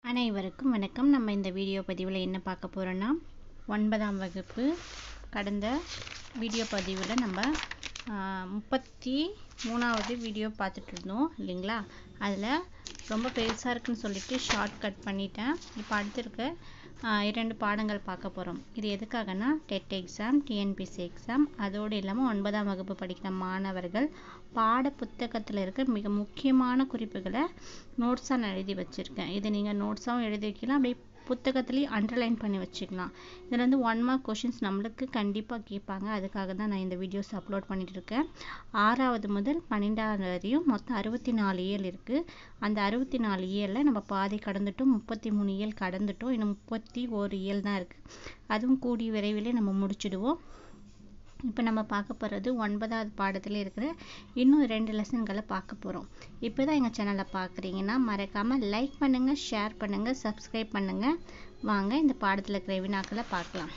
அனைவருக்கும் வணக்கம் நம்ம இந்த வீடியோ பதிவில் என்ன பார்க்க போகிறோன்னா ஒன்பதாம் வகுப்பு கடந்த வீடியோ பதிவில் நம்ம முப்பத்தி மூணாவது வீடியோ பார்த்துட்டு இருந்தோம் இல்லைங்களா அதில் ரொம்ப பெருசாக இருக்குன்னு சொல்லிட்டு ஷார்ட் கட் பண்ணிட்டேன் இப்போ அடுத்து இருக்க ஆஹ், இரண்டு பாடங்கள் பார்க்க போகிறோம் இது எதுக்காகனா டெட் எக்ஸாம் டிஎன்பிசி எக்ஸாம் அதோடு இல்லாமல் ஒன்பதாம் வகுப்பு படிக்கிற மாணவர்கள் பாட புத்தகத்தில் இருக்க மிக முக்கியமான குறிப்புகளை நோட்ஸாக நான் எழுதி வச்சுருக்கேன் இதை நீங்கள் நோட்ஸாகவும் எழுதி வைக்கலாம் அப்படியே புத்தகத்துலேயும் அண்டர்லைன் பண்ணி வச்சுக்கலாம் இதில் வந்து ஒன் மார்க் கொஷின்ஸ் நம்மளுக்கு கண்டிப்பாக கேட்பாங்க அதுக்காக தான் நான் இந்த வீடியோஸ் அப்லோட் பண்ணிட்டு இருக்கேன் ஆறாவது முதல் பன்னெண்டாவது வரையும் மொத்தம் அறுபத்தி நாலு இயல் இருக்குது அந்த அறுபத்தி நாலு இயலில் நம்ம பாதி கடந்துட்டோம் முப்பத்தி மூணு இயல் கடந்துட்டோம் இன்னும் முப்பத்தி ஒரு இயல் தான் இருக்குது அதுவும் கூடிய விரைவிலே நம்ம முடிச்சிடுவோம் இப்போ நம்ம பார்க்க போகிறது ஒன்பதாவது பாடத்தில் இருக்கிற இன்னும் ரெண்டு லெசன்களை பார்க்க போகிறோம் இப்போ தான் எங்கள் சேனலை பார்க்குறீங்கன்னா மறக்காமல் லைக் பண்ணுங்கள் ஷேர் பண்ணுங்கள் சப்ஸ்கிரைப் பண்ணுங்கள் வாங்க இந்த பாடத்தில் இருக்கிற வினாக்களை பார்க்கலாம்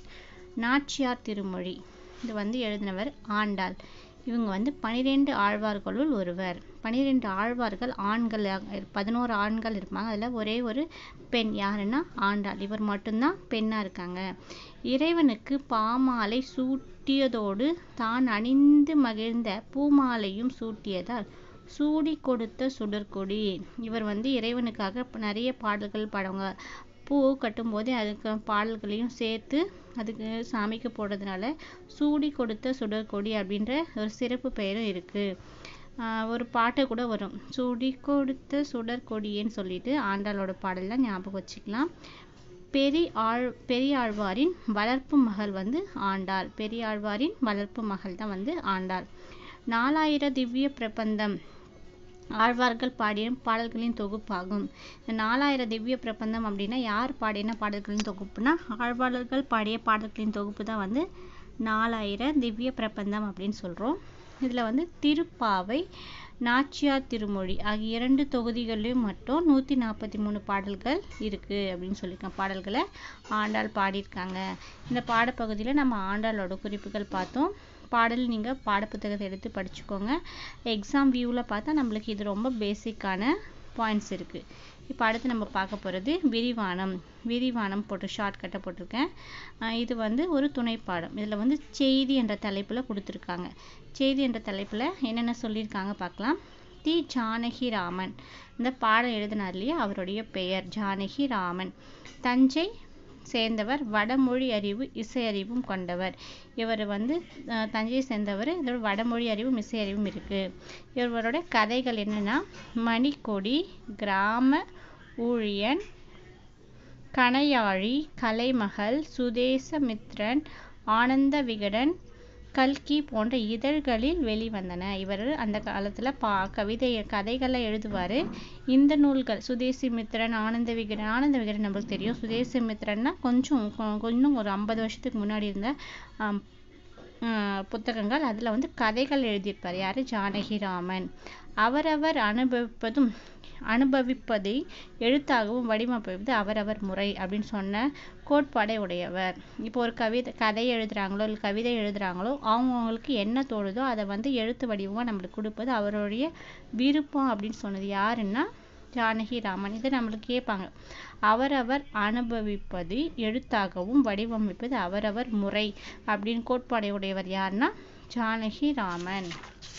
நாச்சியார் திருமொழி இது வந்து எழுதினவர் ஆண்டாள் இவங்க வந்து பனிரெண்டு ஆழ்வார்களுள் ஒருவர் பனிரெண்டு ஆழ்வார்கள் ஆண்கள் பதினோரு ஆண்கள் இருப்பாங்க அதில் ஒரே ஒரு பெண் யாருன்னா ஆண்டாள் இவர் மட்டும்தான் பெண்ணாக இருக்காங்க இறைவனுக்கு பாமாலை சூட்டியதோடு தான் அணிந்து மகிழ்ந்த பூமாலையும் சூட்டியதால் சூடி கொடுத்த சுடர்கொடி இவர் வந்து இறைவனுக்காக நிறைய பாடல்கள் பாடுவாங்க பூ கட்டும்போதே அதுக்கு பாடல்களையும் சேர்த்து அதுக்கு சாமிக்கு போடுறதுனால சூடி கொடுத்த சுடர்கொடி அப்படின்ற ஒரு சிறப்பு பெயரும் இருக்கு ஆஹ் ஒரு பாட்டு கூட வரும் சூடி கொடுத்த சுடர்கொடியேன்னு சொல்லிட்டு ஆண்டாளோட பாடல்லாம் ஞாபகம் வச்சுக்கலாம் பெரி ஆழ் பெரியாழ்வாரின் வளர்ப்பு மகள் வந்து ஆண்டாள் பெரியாழ்வாரின் வளர்ப்பு மகள் தான் வந்து ஆண்டாள் நாலாயிர திவ்ய பிரபந்தம் ஆழ்வார்கள் பாடிய பாடல்களின் தொகுப்பாகும் இந்த நாலாயிர திவ்ய பிரபந்தம் அப்படின்னா யார் பாடின பாடல்களின் தொகுப்புனா ஆழ்வார்கள் பாடிய பாடல்களின் தொகுப்பு தான் வந்து நாலாயிர திவ்ய பிரபந்தம் அப்படின்னு சொல்கிறோம் இதில் வந்து திருப்பாவை நாச்சியார் திருமொழி ஆகிய இரண்டு தொகுதிகளிலும் மட்டும் நூற்றி நாற்பத்தி மூணு பாடல்கள் இருக்குது அப்படின்னு சொல்லியிருக்கேன் பாடல்களை ஆண்டாள் பாடியிருக்காங்க இந்த பாடப்பகுதியில் நம்ம ஆண்டாளோட குறிப்புகள் பார்த்தோம் பாடல் நீங்கள் பாடப்புத்தகத்தை எடுத்து படிச்சுக்கோங்க எக்ஸாம் வியூவில் பார்த்தா நம்மளுக்கு இது ரொம்ப பேசிக்கான பாயிண்ட்ஸ் இருக்குது இப்போ அடுத்து நம்ம பார்க்க போகிறது விரிவானம் விரிவானம் போட்டு ஷார்ட்கட்டை போட்டிருக்கேன் ஆஹ் இது வந்து ஒரு துணைப்பாடம் இதில் வந்து செய்தி என்ற தலைப்பில் கொடுத்துருக்காங்க செய்தி என்ற தலைப்பில் என்னென்ன சொல்லியிருக்காங்க பார்க்கலாம் தி ஜானகி ராமன் இந்த பாடம் எழுதினார் இல்லையா அவருடைய பெயர் ஜானகி ராமன் தஞ்சை சேர்ந்தவர் வடமொழி அறிவு இசை அறிவும் கொண்டவர் இவர் வந்து அஹ், தஞ்சையை சேர்ந்தவர் இதோட வடமொழி அறிவும் இசை அறிவும் இருக்கு இவரோட கதைகள் என்னன்னா மணிக்கொடி கிராம ஊழியன் கணையாழி கலைமகள் சுதேசமித்ரன் ஆனந்த விகடன் கல்கி போன்ற இதழ்களில் வெளிவந்தன இவர் அந்த காலத்துல பா கவிதை கதைகளை எழுதுவாரு இந்த நூல்கள் சுதேசிமித்திரன் ஆனந்த விகடன் ஆனந்த விகடன் நம்மளுக்கு தெரியும் சுதேசிமித்திரன்னா கொஞ்சம் கொ- கொஞ்சம் ஒரு ஐம்பது வருஷத்துக்கு முன்னாடி இருந்த ஆம், ஆஹ் புத்தகங்கள் அதில் வந்து கதைகள் எழுதியிருப்பார் யார் ஜானகிராமன் அவரவர் அனுபவிப்பதும் அனுபவிப்பதை எழுத்தாகவும் வடிவமைப்பது அவரவர் முறை அப்படின்னு சொன்ன கோட்பாடை உடையவர் இப்போ ஒரு கவிதை கதை எழுதுறாங்களோ இல்லை கவிதை எழுதுறாங்களோ அவங்கவுங்களுக்கு என்ன தோணுதோ அதை வந்து எழுத்து வடிவமாக நம்மளுக்கு கொடுப்பது அவருடைய விருப்பம் அப்படின்னு சொன்னது யாருன்னா ஜானகி ராமன் இதை நம்மளுக்கு கேட்பாங்க அவரவர் அனுபவிப்பது எழுத்தாகவும் வடிவமைப்பது அவரவர் முறை அப்படின்னு கோட்பாடை உடையவர் யாருன்னா ஜானகி ராமன்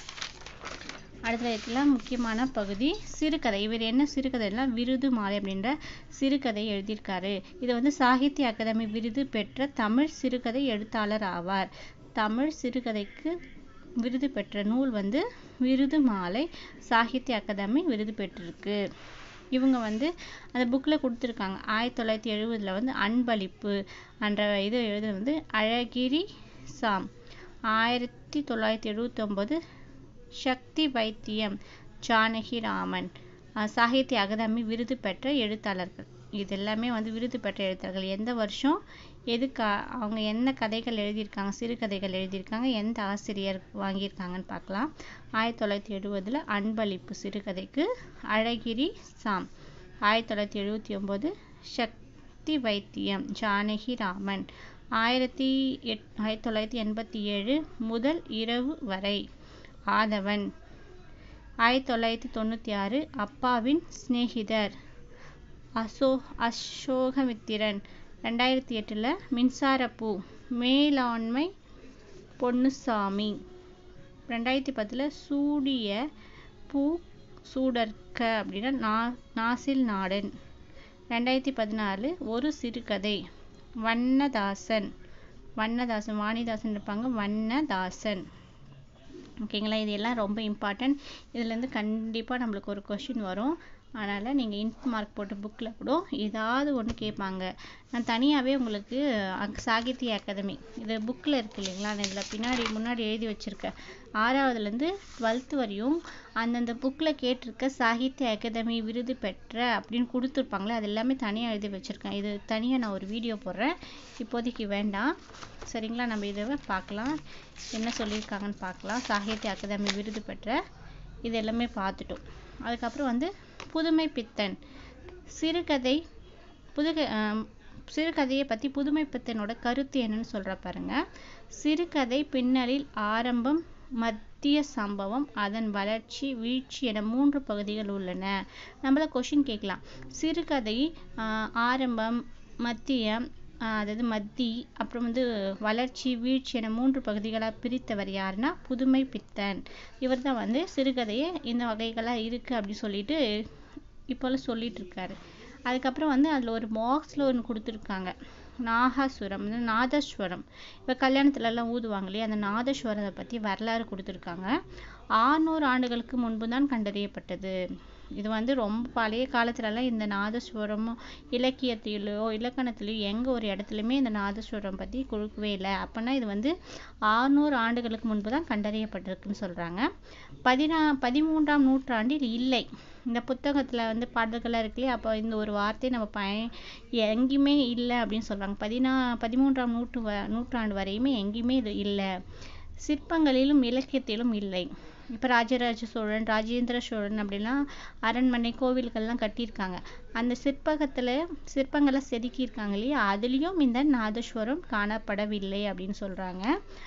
அடுத்தது இருக்கலாம் முக்கியமான பகுதி சிறுகதை இவர் என்ன சிறுகதைனா விருது மாலை அப்படின்ற சிறுகதை எழுதியிருக்காரு இது வந்து சாகித்ய அகாதமி விருது பெற்ற தமிழ் சிறுகதை எழுத்தாளர் ஆவார் தமிழ் சிறுகதைக்கு விருது பெற்ற நூல் வந்து விருது மாலை சாகித்ய அகாதமி விருது பெற்றிருக்கு இவங்க வந்து அந்த புக்கில் கொடுத்துருக்காங்க ஆயிரத்தி தொள்ளாயிரத்தி எழுபதுல வந்து அன்பளிப்பு என்ற இது எழுதுறது வந்து அழகிரி சாம் ஆயிரத்தி தொள்ளாயிரத்தி எழுபத்தி ஒன்பது சக்தி வைத்தியம் ஜானகி ராமன் அஹ் சாகித்ய அகாதமி விருது பெற்ற எழுத்தாளர்கள் இது எல்லாமே வந்து விருது பெற்ற எழுத்தாளர்கள் எந்த வருஷம் எதுக்கு அவங்க என்ன கதைகள் எழுதியிருக்காங்க சிறுகதைகள் எழுதியிருக்காங்க எந்த ஆசிரியர் வாங்கியிருக்காங்கன்னு பார்க்கலாம் ஆயிரத்தி தொள்ளாயிரத்தி எழுபதுல அன்பளிப்பு சிறுகதைக்கு அழகிரி சாம் ஆயிரத்தி தொள்ளாயிரத்தி எழுபத்தி ஒன்பது சக்தி வைத்தியம் ஜானகி ராமன் ஆயிரத்தி எட் ஆயிரத்தி தொள்ளாயிரத்தி எண்பத்தி ஏழு முதல் இரவு வரை ஆதவன் ஆயிரத்தி தொள்ளாயிரத்தி தொண்ணூற்றி ஆறு அப்பாவின் சிநேகிதர் அசோ அசோகமித்திரன் ரெண்டாயிரத்தி எட்டில் மின்சாரப்பூ மேலாண்மை பொன்னுசாமி ரெண்டாயிரத்தி பத்தில் சூடிய பூ சூடர்க்க அப்படின்னா நா நாசில் நாடன் ரெண்டாயிரத்தி பதினாலு ஒரு சிறுகதை வண்ணதாசன் வண்ணதாசன் வாணிதாசன் இருப்பாங்க வண்ணதாசன் ஓகேங்களா இது எல்லாம் ரொம்ப இம்பார்ட்டன்ட் இதுலேருந்து கண்டிப்பாக நம்மளுக்கு ஒரு கொஷின் வரும் அதனால் நீங்கள் இன்ட் மார்க் போட்டு புக்கில் கூட ஏதாவது ஒன்று கேட்பாங்க நான் தனியாகவே உங்களுக்கு அக் சாகித்ய அகாதமி இது புக்கில் இருக்கு இல்லைங்களா நான் இதில் பின்னாடி முன்னாடி எழுதி வச்சுருக்கேன் ஆறாவதுலேருந்து டுவெல்த்து வரையும் அந்தந்த புக்கில் கேட்டிருக்க சாகித்ய அகாதமி விருது பெற்ற அப்படின்னு கொடுத்துருப்பாங்களே அது எல்லாமே தனியாக எழுதி வச்சுருக்கேன் இது தனியாக நான் ஒரு வீடியோ போடுறேன் இப்போதைக்கு வேண்டாம் சரிங்களா நம்ம இதை பார்க்கலாம் என்ன சொல்லியிருக்காங்கன்னு பார்க்கலாம் சாகித்ய அகாதமி விருது பெற்ற இது எல்லாமே பார்த்துட்டோம் அதுக்கப்புறம் வந்து புதுமை பித்தன் சிறுகதை புதுக சிறுகதையை பற்றி புதுமை பித்தனோட கருத்து என்னன்னு சொல்கிற பாருங்க சிறுகதை பின்னலில் ஆரம்பம் மத்திய சம்பவம் அதன் வளர்ச்சி வீழ்ச்சி என மூன்று பகுதிகள் உள்ளன நம்மள கொஷின் கேட்கலாம் சிறுகதை ஆரம்பம் மத்தியம் அதாவது மத்தி அப்புறம் வந்து வளர்ச்சி வீழ்ச்சி என மூன்று பகுதிகளாக பிரித்தவர் யாருன்னா புதுமை பித்தன் இவர் தான் வந்து சிறுகதையை இந்த வகைகளாக இருக்குது அப்படின்னு சொல்லிட்டு இப்போல்லாம் சொல்லிட்டு இருக்காரு அதுக்கப்புறம் வந்து அதில் ஒரு பாக்ஸில் ஒன்று கொடுத்துருக்காங்க நாகாசுரம் வந்து நாதஸ்வரம் இப்போ கல்யாணத்துலலாம் ஊதுவாங்க இல்லையா அந்த நாதஸ்வரத்தை பற்றி வரலாறு கொடுத்துருக்காங்க ஆறுநூறு ஆண்டுகளுக்கு முன்பு தான் கண்டறியப்பட்டது இது வந்து ரொம்ப பழைய காலத்துலலாம் இந்த நாதஸ்வரமும் இலக்கியத்திலோ இலக்கணத்திலையோ எங்கே ஒரு இடத்துலையுமே இந்த நாதஸ்வரம் பற்றி கொடுக்கவே இல்லை அப்போனா இது வந்து ஆறுநூறு ஆண்டுகளுக்கு முன்பு தான் கண்டறியப்பட்டிருக்குன்னு சொல்கிறாங்க பதினா பதிமூன்றாம் நூற்றாண்டில் இல்லை இந்த புத்தகத்தில் வந்து பாடல்கள்லாம் இருக்கு இல்லையா அப்போ இந்த ஒரு வார்த்தையை நம்ம பய எங்கேயுமே இல்லை அப்படின்னு சொல்கிறாங்க பதினா பதிமூன்றாம் நூற்று வ நூற்றாண்டு வரையுமே எங்கேயுமே இது இல்லை சிற்பங்களிலும் இலக்கியத்திலும் இல்லை இப்போ ராஜராஜ சோழன் ராஜேந்திர சோழன் அப்படிலாம் அரண்மனை கோவில்கள்லாம் கட்டியிருக்காங்க அந்த சிற்பகத்தில் சிற்பங்களை செதுக்கியிருக்காங்க இல்லையா அதுலேயும் இந்த நாதஸ்வரம் காணப்படவில்லை அப்படின்னு சொல்கிறாங்க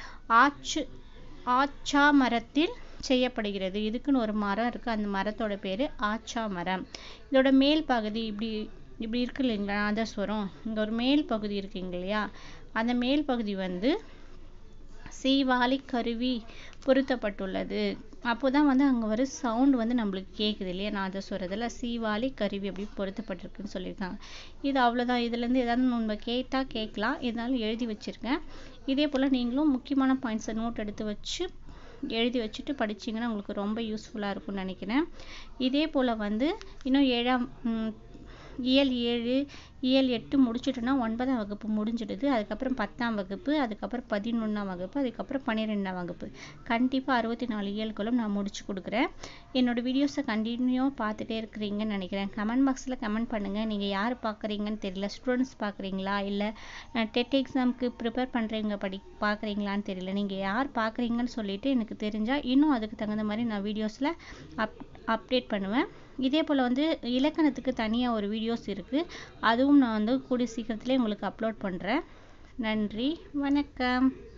ஆச்சு ஆச்சா மரத்தில் செய்யப்படுகிறது இதுக்குன்னு ஒரு மரம் இருக்குது அந்த மரத்தோட பேர் ஆச்சா மரம் இதோட மேல் பகுதி இப்படி இப்படி இருக்கு இல்லைங்களா நாதஸ்வரம் இங்கே ஒரு மேல் பகுதி இருக்குங்க இல்லையா அந்த மேல் பகுதி வந்து சீவாளி கருவி பொருத்தப்பட்டுள்ளது அப்போதான் வந்து அங்கே ஒரு சவுண்ட் வந்து நம்மளுக்கு கேட்குது இல்லையா நாதஸ்வரத்தில் சீவாளி கருவி அப்படி பொருத்தப்பட்டிருக்குன்னு சொல்லியிருக்காங்க இது அவ்வளோதான் இதுலேருந்து ஏதாவது நம்ம கேட்டால் கேட்கலாம் இருந்தாலும் எழுதி வச்சுருக்கேன் இதே போல் நீங்களும் முக்கியமான பாயிண்ட்ஸை நோட் எடுத்து வச்சு எழுதி வச்சுட்டு படிச்சிங்கன்னா உங்களுக்கு ரொம்ப யூஸ்ஃபுல்லாக இருக்கும்னு நினைக்கிறேன் இதே போல் வந்து இன்னும் ஏழாம் இயல் ஏழு இயல் எட்டு முடிச்சிட்டோன்னா ஒன்பதாம் வகுப்பு முடிஞ்சிடுது அதுக்கப்புறம் பத்தாம் வகுப்பு அதுக்கப்புறம் பதினொன்றாம் வகுப்பு அதுக்கப்புறம் பன்னிரெண்டாம் வகுப்பு கண்டிப்பாக அறுபத்தி நாலு இயல்களும் நான் முடிச்சு கொடுக்குறேன் என்னோடய வீடியோஸை கண்டினியூவாக பார்த்துட்டே இருக்கிறீங்கன்னு நினைக்கிறேன் கமெண்ட் பாக்ஸில் கமெண்ட் பண்ணுங்கள் நீங்கள் யார் பார்க்குறீங்கன்னு தெரியல ஸ்டூடெண்ட்ஸ் பார்க்குறீங்களா இல்லை டெட் எக்ஸாமுக்கு ப்ரிப்பேர் பண்ணுறவங்க படி பார்க்குறீங்களான்னு தெரியல நீங்கள் யார் பார்க்குறீங்கன்னு சொல்லிவிட்டு எனக்கு தெரிஞ்சால் இன்னும் அதுக்கு தகுந்த மாதிரி நான் வீடியோஸில் அப் அப்டேட் பண்ணுவேன் இதே போல் வந்து இலக்கணத்துக்கு தனியாக ஒரு வீடியோஸ் இருக்குது அதுவும் நான் வந்து கூடிய சீக்கிரத்துலேயே உங்களுக்கு அப்லோட் பண்ணுறேன் நன்றி வணக்கம்